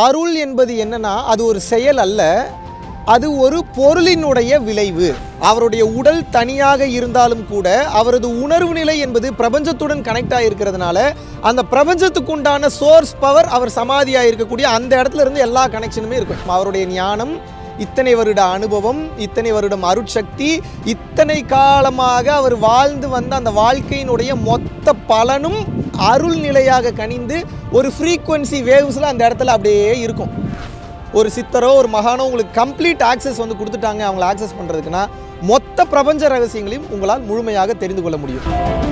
அருள் என்பது என்னன்னா அது ஒரு செயல் அல்ல அது ஒரு பொருளினுடைய விளைவு அவருடைய உடல் தனியாக இருந்தாலும் கூட அவரது உணர்வு நிலை என்பது பிரபஞ்சத்துடன் கனெக்ட் ஆகிருக்கிறதுனால அந்த பிரபஞ்சத்துக்கு உண்டான சோர்ஸ் பவர் அவர் சமாதியாக இருக்கக்கூடிய அந்த இடத்துல இருந்து எல்லா கனெக்ஷனுமே இருக்கும் அவருடைய ஞானம் இத்தனை வருட அனுபவம் இத்தனை வருடம் அருட்சக்தி இத்தனை காலமாக அவர் வாழ்ந்து வந்த அந்த வாழ்க்கையினுடைய மொத்த பலனும் அருள் நிலையாக கனிந்து ஒரு ஃப்ரீக்குவன்சி வேவ்ஸில் அந்த இடத்துல அப்படியே இருக்கும் ஒரு சித்தரோ ஒரு மகானோ உங்களுக்கு கம்ப்ளீட் ஆக்சஸ் வந்து கொடுத்துட்டாங்க அவங்கள ஆக்சஸ் பண்ணுறதுக்குன்னா மொத்த பிரபஞ்ச ரகசியங்களையும் உங்களால் முழுமையாக தெரிந்து கொள்ள முடியும்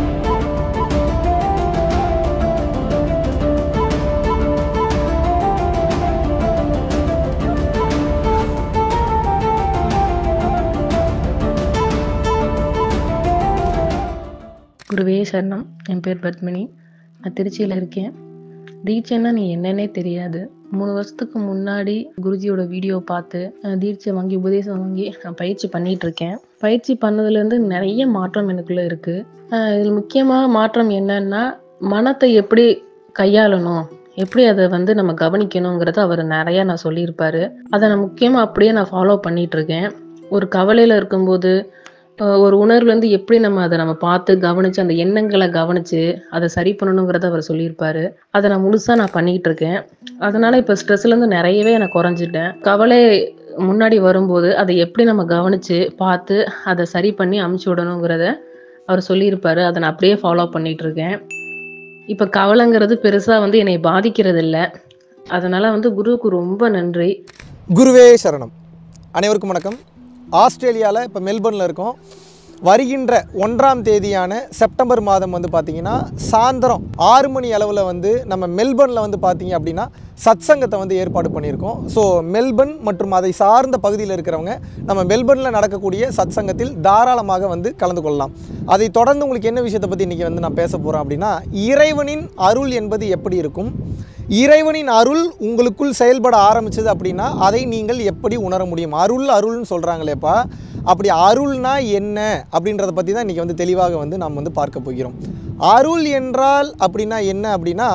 குருவே சரணம் என் பேர் பத்மினி நான் திருச்சியில் இருக்கேன் தீட்சைன்னா நீ என்னன்னே தெரியாது மூணு வருஷத்துக்கு முன்னாடி குருஜியோட வீடியோ பார்த்து அஹ், தீட்சை வாங்கி உபதேசம் வாங்கி நான் பயிற்சி பண்ணிட்டு இருக்கேன் பயிற்சி பண்ணதுலேருந்து நிறைய மாற்றம் எனக்குள்ள இருக்கு அஹ், இதில் முக்கியமாக மாற்றம் என்னன்னா மனத்தை எப்படி கையாளணும் எப்படி அதை வந்து நம்ம கவனிக்கணுங்கிறத அவர் நிறைய நான் சொல்லியிருப்பாரு அதை நான் முக்கியமாக அப்படியே நான் ஃபாலோ பண்ணிட்டு இருக்கேன் ஒரு கவலையில் இருக்கும்போது அஹ் ஒரு உணர்வுல இருந்து எப்படி நம்ம அதை நம்ம பார்த்து கவனிச்சு அந்த எண்ணங்களை கவனிச்சு அதை சரி பண்ணணுங்கிறத அவர் சொல்லியிருப்பாரு அதை நான் முழுசா நான் பண்ணிக்கிட்டு இருக்கேன் அதனால இப்போ ஸ்ட்ரெஸ்ல இருந்து நிறையவே நான் குறைஞ்சிட்டேன் கவலை முன்னாடி வரும்போது அதை எப்படி நம்ம கவனிச்சு பார்த்து அதை சரி பண்ணி அமுச்சு விடணுங்கிறத அவர் சொல்லியிருப்பாரு அதை நான் அப்படியே ஃபாலோ பண்ணிட்டு இருக்கேன் இப்போ கவலைங்கிறது பெருசா வந்து என்னை பாதிக்கிறது இல்லை அதனால வந்து குருவுக்கு ரொம்ப நன்றி குருவே சரணம் அனைவருக்கும் வணக்கம் ஆஸ்திரேலியாவில் இப்போ மெல்பர்னில் இருக்கோம் வருகின்ற ஒன்றாம் தேதியான செப்டம்பர் மாதம் வந்து பார்த்திங்கன்னா சாயந்தரம் ஆறு மணி அளவில் வந்து நம்ம மெல்பர்னில் வந்து பார்த்தீங்க அப்படின்னா சத்சங்கத்தை வந்து ஏற்பாடு பண்ணியிருக்கோம் ஸோ மெல்பர்ன் மற்றும் அதை சார்ந்த பகுதியில் இருக்கிறவங்க நம்ம மெல்பர்னில் நடக்கக்கூடிய சத்சங்கத்தில் தாராளமாக வந்து கலந்து கொள்ளலாம் அதை தொடர்ந்து உங்களுக்கு என்ன விஷயத்தை பற்றி இன்றைக்கி வந்து நான் பேச போகிறேன் அப்படின்னா இறைவனின் அருள் என்பது எப்படி இருக்கும் இறைவனின் அருள் உங்களுக்குள் செயல்பட ஆரம்பிச்சது அப்படின்னா அதை நீங்கள் எப்படி உணர முடியும் அருள் அருள்னு சொல்கிறாங்களேப்பா அப்படி அருள்னா என்ன அப்படின்றத பற்றி தான் இன்றைக்கி வந்து தெளிவாக வந்து நாம் வந்து பார்க்க போகிறோம் அருள் என்றால் அப்படின்னா என்ன அப்படின்னா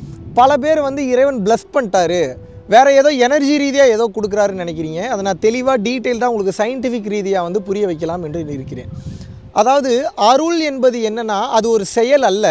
பல பேர் வந்து இறைவன் bless பண்ணிட்டாரு வேற ஏதோ எனர்ஜி ரீதியாக ஏதோ கொடுக்குறாருன்னு நினைக்கிறீங்க அதை நான் தெளிவாக டீட்டெயில்டாக உங்களுக்கு சயின்டிஃபிக் ரீதியாக வந்து புரிய வைக்கலாம் என்று இருக்கிறேன் அதாவது அருள் என்பது என்னன்னா அது ஒரு செயல் அல்ல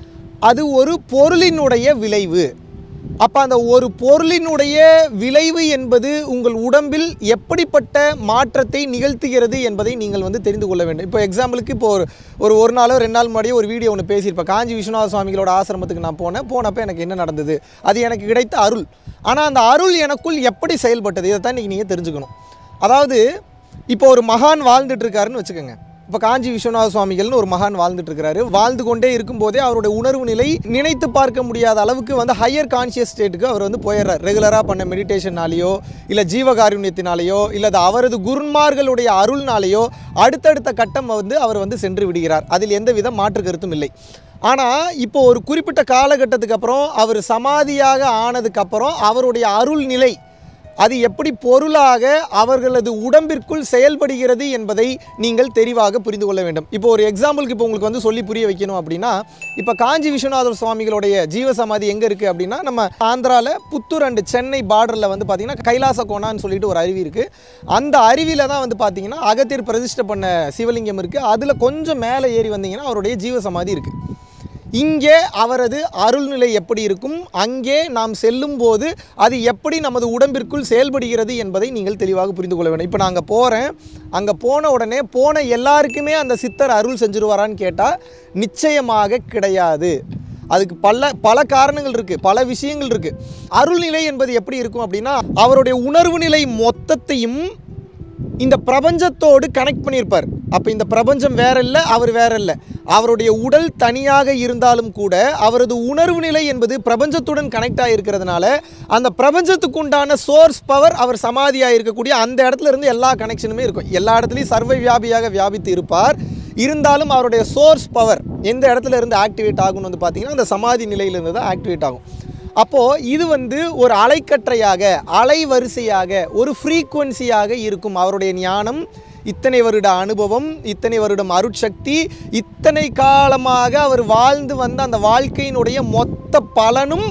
அது ஒரு பொருளினுடைய விளைவு அப்போ அந்த ஒரு பொருளினுடைய விளைவு என்பது உங்கள் உடம்பில் எப்படிப்பட்ட மாற்றத்தை நிகழ்த்துகிறது என்பதை நீங்கள் வந்து தெரிந்து கொள்ள வேண்டும் இப்போ எக்ஸாம்பிளுக்கு இப்போ ஒரு ஒரு ஒரு நாளோ ரெண்டு நாள் முன்னாடியே ஒரு வீடியோ ஒன்று பேசியிருப்பேன் காஞ்சி விஸ்வநாத சுவாமிகளோட ஆசிரமத்துக்கு நான் போனேன் போனப்போ எனக்கு என்ன நடந்தது அது எனக்கு கிடைத்த அருள் ஆனால் அந்த அருள் எனக்குள் எப்படி செயல்பட்டது இதை தான் இன்றைக்கி நீங்கள் தெரிஞ்சுக்கணும் அதாவது இப்போ ஒரு மகான் வாழ்ந்துட்டு இருக்காருன்னு வச்சுக்கோங்க இப்போ காஞ்சி விஸ்வநாத சுவாமிகள்னு ஒரு மகான் வாழ்ந்துட்டு இருக்காரு வாழ்ந்து கொண்டே இருக்கும்போதே அவருடைய உணர்வு நிலை நினைத்து பார்க்க முடியாத அளவுக்கு வந்து ஹையர் கான்ஷியஸ் ஸ்டேட்டுக்கு அவர் வந்து போயிடுறார் ரெகுலராக பண்ண மெடிடேஷன்னாலேயோ இல்லை ஜீவகாருண்யத்தினாலேயோ இல்லை அது அவரது குருன்மார்களுடைய அருள்னாலேயோ அடுத்தடுத்த கட்டம் வந்து அவர் வந்து சென்று விடுகிறார் அதில் எந்தவித மாற்று கருத்தும் இல்லை ஆனால் இப்போ ஒரு குறிப்பிட்ட காலகட்டத்துக்கு அப்புறம் அவர் சமாதியாக ஆனதுக்கப்புறம் அவருடைய அருள் நிலை அது எப்படி பொருளாக அவர்களது உடம்பிற்குள் செயல்படுகிறது என்பதை நீங்கள் தெளிவாக புரிந்து கொள்ள வேண்டும் இப்போ ஒரு எக்ஸாம்பிளுக்கு இப்போ உங்களுக்கு வந்து சொல்லி புரிய வைக்கணும் அப்படின்னா இப்போ காஞ்சி விஸ்வநாதர் சுவாமிகளுடைய ஜீவசமாதி எங்கே இருக்குது அப்படின்னா நம்ம ஆந்திராவில் புத்தூர் அண்டு சென்னை பார்டரில் வந்து பார்த்திங்கன்னா கைலாச கோணான்னு சொல்லிட்டு ஒரு அருவி இருக்குது அந்த அருவியில் தான் வந்து பார்த்திங்கன்னா அகத்தியர் பிரதிஷ்டை பண்ண சிவலிங்கம் இருக்குது அதில் கொஞ்சம் மேலே ஏறி வந்தீங்கன்னா அவருடைய ஜீவசமாதி இருக்குது இங்கே அவரது அருள்நிலை எப்படி இருக்கும் அங்கே நாம் செல்லும்போது அது எப்படி நமது உடம்பிற்குள் செயல்படுகிறது என்பதை நீங்கள் தெளிவாக புரிந்து கொள்ள வேண்டும் இப்போ நான் அங்கே போகிறேன் அங்கே போன உடனே போன எல்லாருக்குமே அந்த சித்தர் அருள் செஞ்சுருவாரான்னு கேட்டால் நிச்சயமாக கிடையாது அதுக்கு பல பல காரணங்கள் இருக்குது பல விஷயங்கள் இருக்குது அருள்நிலை என்பது எப்படி இருக்கும் அப்படின்னா அவருடைய உணர்வு நிலை மொத்தத்தையும் இந்த பிரபஞ்சத்தோடு கனெக்ட் பண்ணியிருப்பார் அப்போ இந்த பிரபஞ்சம் வேற இல்லை அவர் வேற இல்லை அவருடைய உடல் தனியாக இருந்தாலும் கூட அவரது உணர்வு நிலை என்பது பிரபஞ்சத்துடன் கனெக்ட் ஆகிருக்கிறதுனால அந்த பிரபஞ்சத்துக்கு உண்டான சோர்ஸ் பவர் அவர் சமாதியாக இருக்கக்கூடிய அந்த இடத்துல இருந்து எல்லா கனெக்ஷனுமே இருக்கும் எல்லா இடத்துலையும் சர்வ வியாபியாக வியாபித்து இருப்பார் இருந்தாலும் அவருடைய சோர்ஸ் பவர் எந்த இடத்துல இருந்து ஆக்டிவேட் ஆகும்னு வந்து பார்த்தீங்கன்னா அந்த சமாதி நிலையிலிருந்து தான் ஆக்டிவேட் ஆகும் அப்போது இது வந்து ஒரு அலைக்கற்றையாக அலைவரிசையாக ஒரு ஃப்ரீக்குவன்சியாக இருக்கும் அவருடைய ஞானம் இத்தனை வருட அனுபவம் இத்தனை வருடம் அருட்சக்தி இத்தனை காலமாக அவர் வாழ்ந்து வந்த அந்த வாழ்க்கையினுடைய மொத்த பலனும்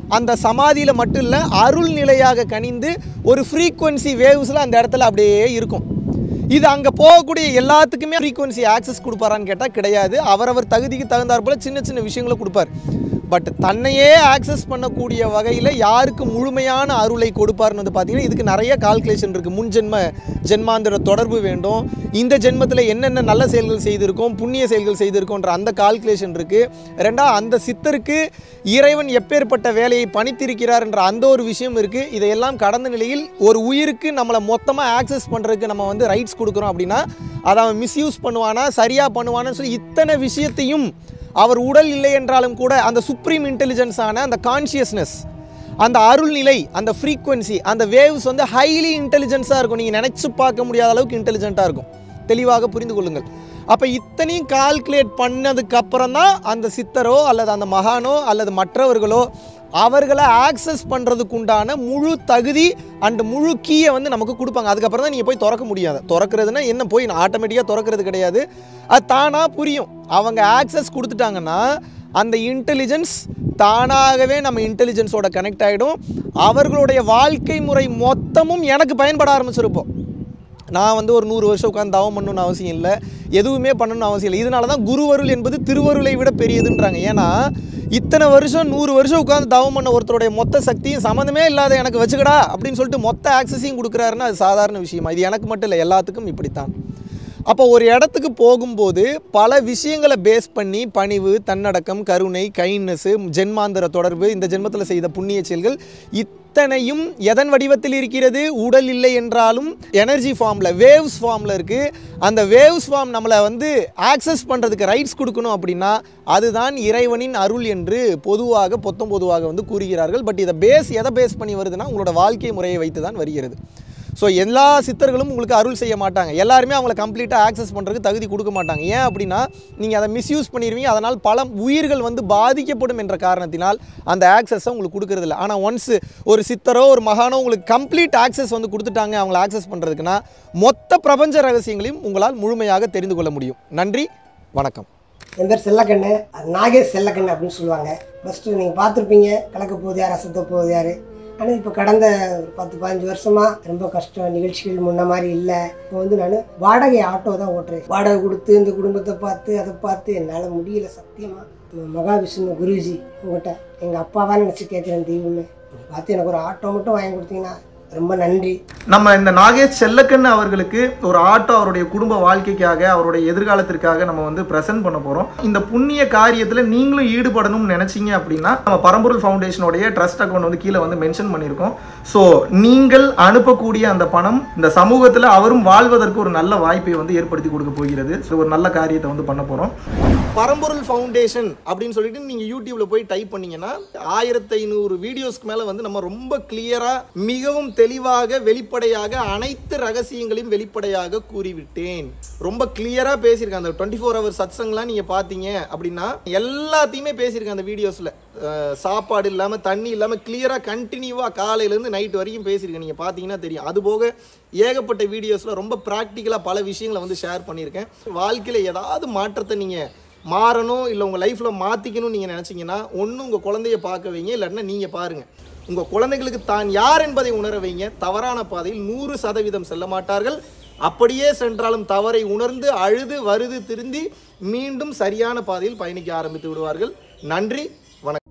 அந்த சமாதியில் மட்டும் இல்லை அருள் நிலையாக கனிந்து ஒரு ஃப்ரீக்குவன்சி வேவ்ஸில் அந்த இடத்துல அப்படியே இருக்கும் இது அங்கே போகக்கூடிய எல்லாத்துக்குமே ஃப்ரீக்குவன்சி ஆக்சஸ் கொடுப்பாரான்னு கேட்டால் கிடையாது அவரவர் தகுதிக்கு தகுந்தாற் போல சின்ன சின்ன விஷயங்களை கொடுப்பார் பட் தன்னையே ஆக்சஸ் பண்ணக்கூடிய வகையில் யாருக்கு முழுமையான அருளை கொடுப்பார்னு வந்து பார்த்தீங்கன்னா இதுக்கு நிறைய கால்குலேஷன் இருக்குது முன் ஜென்ம ஜென்மாந்திர தொடர்பு வேண்டும் இந்த ஜென்மத்தில் என்னென்ன நல்ல செயல்கள் செய்திருக்கோம் புண்ணிய செயல்கள் செய்திருக்கோன்ற அந்த கால்குலேஷன் இருக்குது ரெண்டா அந்த சித்தருக்கு இறைவன் எப்பேற்பட்ட வேலையை பணித்திருக்கிறார் என்ற அந்த ஒரு விஷயம் இருக்குது இதையெல்லாம் கடந்த நிலையில் ஒரு உயிருக்கு நம்மளை மொத்தமாக ஆக்சஸ் பண்ணுறதுக்கு நம்ம வந்து ரைட்ஸ் கொடுக்குறோம் அப்படின்னா அதை அவன் மிஸ்யூஸ் பண்ணுவானா சரியாக பண்ணுவானான்னு சொல்லி இத்தனை விஷயத்தையும் அவர் உடல் இல்லை என்றாலும் கூட அந்த சுப்ரீம் இன்டெலிஜென்ஸான அந்த கான்ஷியஸ்னஸ் அந்த அருள்நிலை அந்த ஃப்ரீக்குவென்சி அந்த வேவ்ஸ் வந்து ஹைலி இன்டெலிஜென்ஸாக இருக்கும் நீங்கள் நினச்சி பார்க்க முடியாத அளவுக்கு இன்டெலிஜென்ட்டாக இருக்கும் தெளிவாக புரிந்து கொள்ளுங்கள் அப்போ இத்தனையும் கால்குலேட் பண்ணதுக்கு அப்புறம் தான் அந்த சித்தரோ அல்லது அந்த மகானோ அல்லது மற்றவர்களோ அவர்களை ஆக்சஸ் பண்ணுறதுக்கு உண்டான முழு தகுதி அண்ட் முழு கீயை வந்து நமக்கு கொடுப்பாங்க அதுக்கப்புறம் தான் நீங்கள் போய் திறக்க முடியாது திறக்கிறதுனா என்ன போய் ஆட்டோமேட்டிக்காக திறக்கிறது கிடையாது அது தானாக புரியும் அவங்க ஆக்சஸ் கொடுத்துட்டாங்கன்னா அந்த இன்டெலிஜென்ஸ் தானாகவே நம்ம இன்டெலிஜென்ஸோட கனெக்ட் ஆகிடும் அவர்களுடைய வாழ்க்கை முறை மொத்தமும் எனக்கு பயன்பட ஆரம்பிச்சிருப்போம் நான் வந்து ஒரு நூறு வருஷம் உட்காந்து தவம் பண்ணணும்னு அவசியம் இல்லை எதுவுமே பண்ணணும்னு அவசியம் இல்லை இதனால தான் குருவருள் என்பது திருவருளை விட பெரியதுன்றாங்க ஏன்னா இத்தனை வருஷம் நூறு வருஷம் உட்காந்து தவம் பண்ண ஒருத்தருடைய மொத்த சக்தியும் சம்மந்தமே இல்லாத எனக்கு வச்சுக்கடா அப்படின்னு சொல்லிட்டு மொத்த ஆக்சஸையும் கொடுக்குறாருன்னா அது சாதாரண விஷயமா இது எனக்கு மட்டும் இல்லை எல்லாத்துக்கும் இப்படித்தான் அப்போ ஒரு இடத்துக்கு போகும்போது பல விஷயங்களை பேஸ் பண்ணி பணிவு தன்னடக்கம் கருணை கைண்ட்னஸ்ஸு ஜென்மாந்திர தொடர்பு இந்த ஜென்மத்தில் செய்த புண்ணிய செயல்கள் இத்தனையும் எதன் வடிவத்தில் இருக்கிறது உடல் இல்லை என்றாலும் எனர்ஜி ஃபார்மில் வேவ்ஸ் ஃபார்மில் இருக்குது அந்த வேவ்ஸ் ஃபார்ம் நம்மளை வந்து ஆக்சஸ் பண்ணுறதுக்கு ரைட்ஸ் கொடுக்கணும் அப்படின்னா அதுதான் இறைவனின் அருள் என்று பொதுவாக பொத்தம் பொதுவாக வந்து கூறுகிறார்கள் பட் இதை பேஸ் எதை பேஸ் பண்ணி வருதுன்னா உங்களோட வாழ்க்கை முறையை வைத்து தான் வருகிறது ஸோ எல்லா சித்தர்களும் உங்களுக்கு அருள் செய்ய மாட்டாங்க எல்லாருமே அவங்கள கம்ப்ளீட்டாக ஆக்சஸ் பண்ணுறதுக்கு தகுதி கொடுக்க மாட்டாங்க ஏன் அப்படின்னா நீங்கள் அதை மிஸ்யூஸ் பண்ணிடுவீங்க அதனால் பல உயிர்கள் வந்து பாதிக்கப்படும் என்ற காரணத்தினால் அந்த ஆக்சஸை உங்களுக்கு கொடுக்கறதில்ல ஆனால் ஒன்ஸ் ஒரு சித்தரோ ஒரு மகானோ உங்களுக்கு கம்ப்ளீட் ஆக்சஸ் வந்து கொடுத்துட்டாங்க அவங்கள ஆக்சஸ் பண்ணுறதுக்குன்னா மொத்த பிரபஞ்ச ரகசியங்களையும் உங்களால் முழுமையாக தெரிந்து கொள்ள முடியும் நன்றி வணக்கம் என் பேர் செல்லக்கண்ணு அது நாகேஷ் செல்லக்கண்ணு அப்படின்னு சொல்லுவாங்க ஃபஸ்ட்டு நீங்கள் பார்த்துருப்பீங்க கலக்க போகுது யார் அசத்த போகுது யார் ஆனால் இப்போ கடந்த ஒரு பத்து பதினஞ்சு வருஷமாக ரொம்ப கஷ்டம் நிகழ்ச்சிகள் முன்ன மாதிரி இல்லை இப்போ வந்து நான் வாடகை ஆட்டோ தான் ஓட்டுறேன் வாடகை கொடுத்து இந்த குடும்பத்தை பார்த்து அதை பார்த்து என்னால் முடியல சத்தியமாக மகாவிஷ்ணு குருஜி உங்கள்கிட்ட எங்கள் அப்பாவா நினச்சி கேட்குறேன் தெய்வமே நீங்க பார்த்து எனக்கு ஒரு ஆட்டோ மட்டும் வாங்கி கொடுத்தீங்கன்னா ரொம்ப நன்றி நம்ம இந்த நாகேஷ் செல்லக்கண்ணு அவர்களுக்கு ஒரு ஆட்டோ அவருடைய குடும்ப வாழ்க்கைக்காக அவருடைய எதிர்காலத்திற்காக நம்ம வந்து ப்ரெசென்ட் பண்ண போகிறோம் இந்த புண்ணிய காரியத்தில் நீங்களும் ஈடுபடணும்னு நினச்சிங்க அப்படின்னா நம்ம பரம்பொருள் ஃபவுண்டேஷனுடைய ட்ரஸ்ட் அக்கௌண்ட் வந்து கீழே வந்து மென்ஷன் பண்ணியிருக்கோம் ஸோ நீங்கள் அனுப்பக்கூடிய அந்த பணம் இந்த சமூகத்தில் அவரும் வாழ்வதற்கு ஒரு நல்ல வாய்ப்பை வந்து ஏற்படுத்தி கொடுக்க போகிறது ஸோ ஒரு நல்ல காரியத்தை வந்து பண்ண போகிறோம் பரம்பொருள் ஃபவுண்டேஷன் அப்படின்னு சொல்லிட்டு நீங்கள் யூடியூப்ல போய் டைப் பண்ணீங்கன்னா ஆயிரத்தி ஐநூறு வீடியோஸ்க்கு மேலே வந்து நம்ம ரொம்ப கிளியராக மிகவும் தெளிவாக வெளிப்படையாக அனைத்து ரகசியங்களையும் வெளிப்படையாக கூறிவிட்டேன் ரொம்ப கிளியராக பேசியிருக்கேன் அந்த டுவெண்ட்டி ஃபோர் ஹவர் சத்சங்லாம் நீங்கள் பார்த்தீங்க அப்படின்னா எல்லாத்தையுமே பேசியிருக்கேன் அந்த வீடியோஸில் சாப்பாடு இல்லாமல் தண்ணி இல்லாமல் கிளியராக கண்டினியூவாக காலையிலேருந்து நைட் வரைக்கும் பேசியிருக்கேன் நீங்கள் பார்த்தீங்கன்னா தெரியும் அது போக ஏகப்பட்ட வீடியோஸில் ரொம்ப ப்ராக்டிக்கலாக பல விஷயங்களை வந்து ஷேர் பண்ணியிருக்கேன் வாழ்க்கையில் ஏதாவது மாற்றத்தை நீங்கள் மாறணும் இல்லை உங்கள் லைஃப்பில் மாற்றிக்கணும்னு நீங்கள் நினச்சிங்கன்னா ஒன்று உங்கள் குழந்தைய பார்க்க வைங்க இல்லைன்னா நீங்கள் பாருங்கள் உங்கள் குழந்தைகளுக்கு தான் யார் என்பதை உணர வைங்க தவறான பாதையில் நூறு சதவீதம் செல்ல மாட்டார்கள் அப்படியே சென்றாலும் தவறை உணர்ந்து அழுது வருது திருந்தி மீண்டும் சரியான பாதையில் பயணிக்க ஆரம்பித்து விடுவார்கள் நன்றி வணக்கம்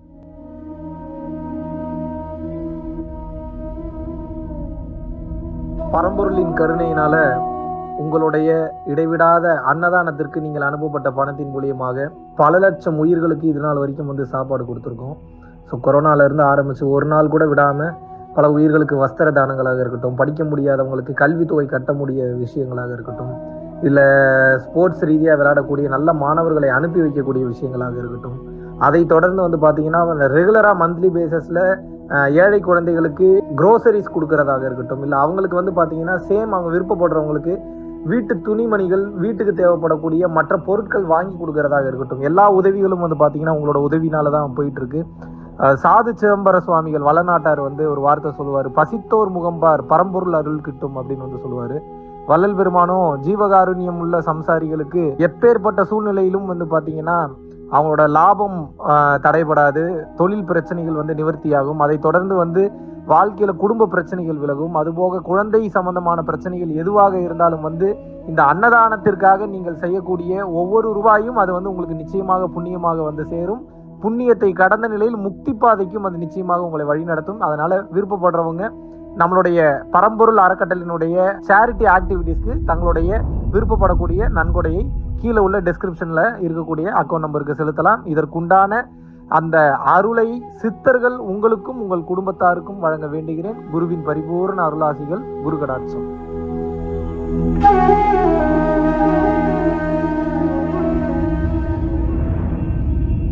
பரம்பொருளின் கருணையினால உங்களுடைய இடைவிடாத அன்னதானத்திற்கு நீங்கள் அனுப்பப்பட்ட பணத்தின் மூலியமாக பல லட்சம் உயிர்களுக்கு இது நாள் வரைக்கும் வந்து சாப்பாடு கொடுத்துருக்கோம் ஸோ கொரோனால இருந்து ஆரம்பிச்சு ஒரு நாள் கூட விடாம பல உயிர்களுக்கு வஸ்திர தானங்களாக இருக்கட்டும் படிக்க முடியாதவங்களுக்கு கல்வித்தொகை கட்ட முடிய விஷயங்களாக இருக்கட்டும் இல்லை ஸ்போர்ட்ஸ் ரீதியாக விளையாடக்கூடிய நல்ல மாணவர்களை அனுப்பி வைக்கக்கூடிய விஷயங்களாக இருக்கட்டும் அதை தொடர்ந்து வந்து பார்த்தீங்கன்னா ரெகுலராக மந்த்லி பேசிஸில் ஏழை குழந்தைகளுக்கு க்ரோசரிஸ் கொடுக்கறதாக இருக்கட்டும் இல்லை அவங்களுக்கு வந்து பார்த்தீங்கன்னா சேம் அவங்க விருப்பப்படுறவங்களுக்கு வீட்டு துணிமணிகள் வீட்டுக்கு தேவைப்படக்கூடிய மற்ற பொருட்கள் வாங்கி கொடுக்கறதாக இருக்கட்டும் எல்லா உதவிகளும் வந்து பார்த்தீங்கன்னா உங்களோட உதவினால தான் போயிட்டு இருக்கு அஹ் சாது சிதம்பர சுவாமிகள் வளநாட்டார் வந்து ஒரு வார்த்தை சொல்லுவார் பசித்தோர் முகம்பார் பரம்பொருள் அருள் கிட்டும் அப்படின்னு வந்து சொல்லுவாரு வள்ளல் பெருமானும் ஜீவகாருண்யம் உள்ள சம்சாரிகளுக்கு எப்பேற்பட்ட சூழ்நிலையிலும் வந்து பாத்தீங்கன்னா அவங்களோட லாபம் ஆஹ், தடைபடாது தொழில் பிரச்சனைகள் வந்து நிவர்த்தியாகும் அதை தொடர்ந்து வந்து வாழ்க்கையில குடும்ப பிரச்சனைகள் விலகும் அதுபோக குழந்தை சம்பந்தமான பிரச்சனைகள் எதுவாக இருந்தாலும் வந்து இந்த அன்னதானத்திற்காக நீங்கள் செய்யக்கூடிய ஒவ்வொரு ரூபாயும் அது வந்து உங்களுக்கு நிச்சயமாக புண்ணியமாக வந்து சேரும் புண்ணியத்தை கடந்த நிலையில் முக்தி பாதைக்கும் அது நிச்சயமாக உங்களை வழிநடத்தும் அதனால விருப்பப்படுறவங்க நம்மளுடைய பரம்பொருள் அறக்கட்டளினுடைய சேரிட்டி ஆக்டிவிட்டீஸ்க்கு தங்களுடைய விருப்பப்படக்கூடிய நன்கொடையை கீழே உள்ள டெஸ்கிரிப்ஷன்ல இருக்கக்கூடிய அக்கௌண்ட் நம்பருக்கு செலுத்தலாம் இதற்குண்டான அந்த அருளை சித்தர்கள் உங்களுக்கும் உங்கள் குடும்பத்தாருக்கும் வழங்க வேண்டுகிறேன் குருவின் பரிபூர்ண அருளாசிகள் குரு கடாட்சம்